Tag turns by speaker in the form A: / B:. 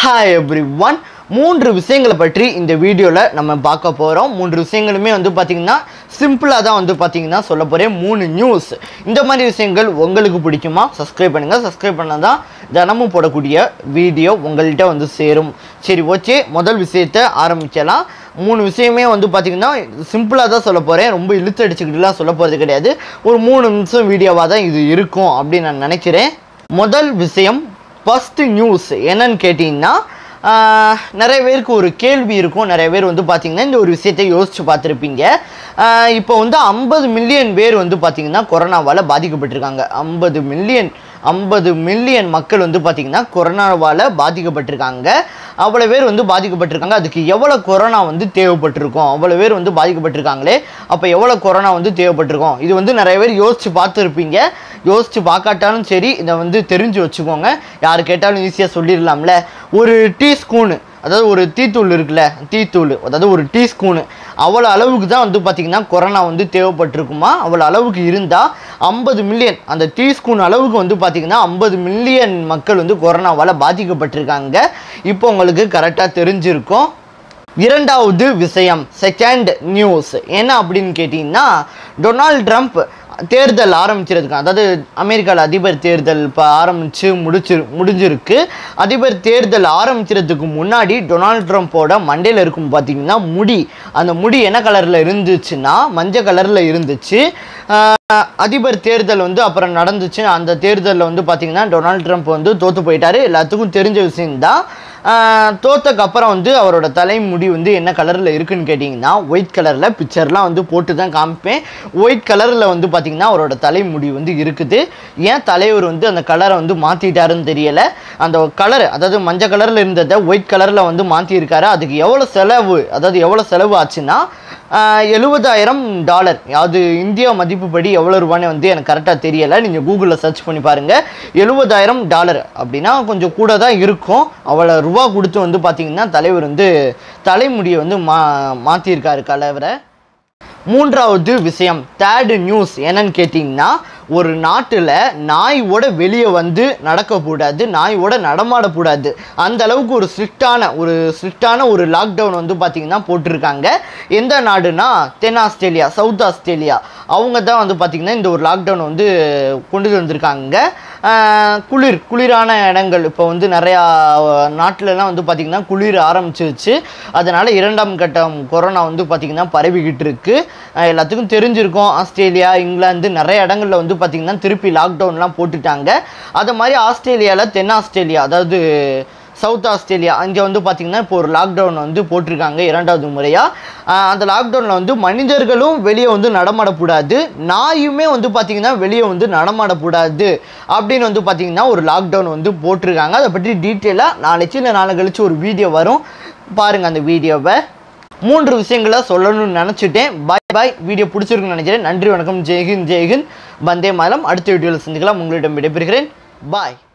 A: hi every one மூன்று விஷயங்களை பற்றி இந்த வீடியோவில் நம்ம பார்க்க போகிறோம் மூன்று விஷயங்களுமே வந்து பார்த்திங்கன்னா சிம்பிளாக தான் வந்து பார்த்திங்கன்னா சொல்ல போகிறேன் மூணு நியூஸ் இந்த மாதிரி விஷயங்கள் உங்களுக்கு பிடிக்குமா சப்ஸ்கிரைப் பண்ணுங்கள் சப்ஸ்கிரைப் பண்ணால் தான் தினமும் போடக்கூடிய வீடியோ உங்கள்கிட்ட வந்து சேரும் சரி ஓகே முதல் விஷயத்தை ஆரம்பிக்கலாம் மூணு விஷயமே வந்து பார்த்திங்கன்னா சிம்பிளாக தான் சொல்ல போகிறேன் ரொம்ப இழுத்து அடிச்சுக்கிட்டுலாம் சொல்ல போகிறது கிடையாது ஒரு மூணு நிமிஷம் வீடியோவாக தான் இது இருக்கும் அப்படின்னு நான் நினைக்கிறேன் முதல் விஷயம் ஃபஸ்ட்டு நியூஸ் என்னன்னு கேட்டிங்கன்னா ஆஹ், நிறைய பேருக்கு ஒரு கேள்வி இருக்கும் நிறைய பேர் வந்து பார்த்திங்கன்னா இந்த ஒரு விஷயத்தை யோசிச்சு பார்த்துருப்பீங்க ஆஹ், இப்போ வந்து ஐம்பது மில்லியன் பேர் வந்து பார்த்திங்கன்னா கொரோனாவால் பாதிக்கப்பட்டிருக்காங்க ஐம்பது மில்லியன் ஐம்பது மில்லியன் மக்கள் வந்து பார்த்திங்கன்னா கொரோனாவால் பாதிக்கப்பட்டிருக்காங்க அவ்வளோ பேர் வந்து பாதிக்கப்பட்டிருக்காங்க அதுக்கு எவ்வளோ கொரோனா வந்து தேவைப்பட்டிருக்கும் அவ்வளோ பேர் வந்து பாதிக்கப்பட்டிருக்காங்களே அப்போ எவ்வளோ கொரோனா வந்து தேவைப்பட்டிருக்கும் இது வந்து நிறைய பேர் யோசிச்சு பார்த்துருப்பீங்க யோசிச்சு பார்க்காட்டாலும் சரி இதை வந்து தெரிஞ்சு வச்சுக்கோங்க யார் கேட்டாலும் ஈஸியாக சொல்லிடலாம்ல ஒரு டீ ஸ்பூனு அதாவது ஒரு டீத்தூள் இருக்குல்ல டீத்தூள் அதாவது ஒரு டீ ஸ்பூனு அவ்வளோ அளவுக்கு தான் வந்து பார்த்திங்கன்னா கொரோனா வந்து தேவைப்பட்டிருக்குமா அவ்வளோ அளவுக்கு இருந்தால் ஐம்பது மில்லியன் அந்த டீ ஸ்பூன் அளவுக்கு வந்து பார்த்திங்கன்னா ஐம்பது மில்லியன் மக்கள் வந்து கொரோனாவால் பாதிக்கப்பட்டிருக்காங்க இப்போ உங்களுக்கு கரெக்டாக தெரிஞ்சிருக்கும் இரண்டாவது விஷயம் செகண்ட் நியூஸ் என்ன அப்படின்னு கேட்டிங்கன்னா டொனால்ட் ட்ரம்ப் தேர்தல் ஆரம்பிச்சிருக்கு அதாவது அமெரிக்காவில் அதிபர் தேர்தல் இப்போ ஆரம்பித்து முடிச்சு முடிஞ்சிருக்கு அதிபர் தேர்தல் ஆரம்பிக்கிறதுக்கு முன்னாடி டொனால்ட் ட்ரம்ப்போட மண்டையில் இருக்கும் பார்த்தீங்கன்னா முடி அந்த முடி என்ன கலரில் இருந்துச்சுன்னா மஞ்சள் கலரில் இருந்துச்சு ஆஹ் அதிபர் தேர்தல் வந்து அப்புறம் நடந்துச்சு அந்த தேர்தலில் வந்து பார்த்தீங்கன்னா டொனால்ட் ட்ரம்ப் வந்து தோற்று போயிட்டாரு எல்லாத்துக்கும் தெரிஞ்ச விஷயம்தான் ஆஹ் தோத்தக்கு அப்புறம் வந்து அவரோட தலைமுடி வந்து என்ன கலரில் இருக்குன்னு கேட்டிங்கன்னா ஒயிட் கலரில் பிக்சர்லாம் வந்து போட்டு தான் காமிப்பேன் ஒயிட் கலரில் வந்து பார்த்திங்கன்னா அவரோட தலைமுடி வந்து இருக்குது ஏன் தலைவர் வந்து அந்த கலரை வந்து மாற்றிட்டாருன்னு தெரியலை அந்த கலர் அதாவது மஞ்சள் கலரில் இருந்ததை ஒயிட் கலரில் வந்து மாற்றிருக்காரு அதுக்கு எவ்வளோ செலவு அதாவது எவ்வளோ செலவு ஆச்சுன்னா எழுபதாயிரம் டாலர் அது இந்தியா மதிப்புப்படி எவ்வளோ ரூபான்னு வந்து எனக்கு கரெக்டாக தெரியலை நீங்கள் கூகுளில் சர்ச் பண்ணி பாருங்கள் எழுபதாயிரம் டாலர் அப்படின்னா கொஞ்சம் கூட தான் இருக்கும் அவ்வளோ ரூபா கொடுத்து வந்து பார்த்தீங்கன்னா தலைவர் வந்து தலைமுடியை வந்து மா மாற்றிருக்காரு கலவரை மூன்றாவது விஷயம் தேர்டு நியூஸ் என்னன்னு கேட்டிங்கன்னா ஒரு நாட்டில் நாயோட வெளியே வந்து நடக்கக்கூடாது நாயோட நடமாடக்கூடாது அந்த அளவுக்கு ஒரு ஸ்ட்ரிக்டான ஒரு ஸ்ட்ரிக்டான ஒரு லாக்டவுன் வந்து பார்த்திங்கன்னா போட்டிருக்காங்க எந்த நாடுனா தென் ஆஸ்திரேலியா சவுத் ஆஸ்திரேலியா அவங்க தான் வந்து பார்த்திங்கன்னா இந்த ஒரு லாக்டவுன் வந்து கொண்டு வந்திருக்காங்க ஆஹ் குளிர் குளிரான இடங்கள் இப்போ வந்து நிறையா நாட்டிலலாம் வந்து பார்த்திங்கன்னா குளிர் ஆரம்பிச்சிருச்சு அதனால் இரண்டாம் கட்டம் கொரோனா வந்து பார்த்திங்கன்னா பரவிக்கிட்டு இருக்கு ஆஹ் எல்லாத்துக்கும் தெரிஞ்சிருக்கும் ஆஸ்திரேலியா இங்கிலாந்து நிறைய இடங்களில் வந்து பார்த்திங்கன்னா திருப்பி லாக்டவுன்லாம் போட்டுட்டாங்க அது மாதிரி ஆஸ்திரேலியாவில் தென் ஆஸ்திரேலியா அதாவது சவுத் ஆஸ்திரேலியா அங்கே வந்து பார்த்திங்கன்னா இப்போ ஒரு லாக்டவுன் வந்து போட்டிருக்காங்க இரண்டாவது முறையாக அந்த லாக்டவுனில் வந்து மனிதர்களும் வெளியே வந்து நடமாடக்கூடாது நாயுமே வந்து பார்த்திங்கன்னா வெளியே வந்து நடமாடக்கூடாது அப்படின்னு வந்து பார்த்திங்கன்னா ஒரு லாக்டவுன் வந்து போட்டிருக்காங்க அதை பற்றி டீட்டெயிலாக நாளைக்கு இல்லை நாளை கழிச்சு ஒரு வீடியோ வரும் பாருங்கள் அந்த வீடியோவை மூன்று விஷயங்களை சொல்லணும்னு நினச்சிட்டேன் பாய் பாய் வீடியோ பிடிச்சிருக்குன்னு நினைக்கிறேன் நன்றி வணக்கம் ஜெய்ஹிந்த் ஜெய்ஹிந்த் வந்தே மாலம் அடுத்த வீடியோவில் சந்திக்கலாம் உங்களிடம் விடைபெறுகிறேன் பாய்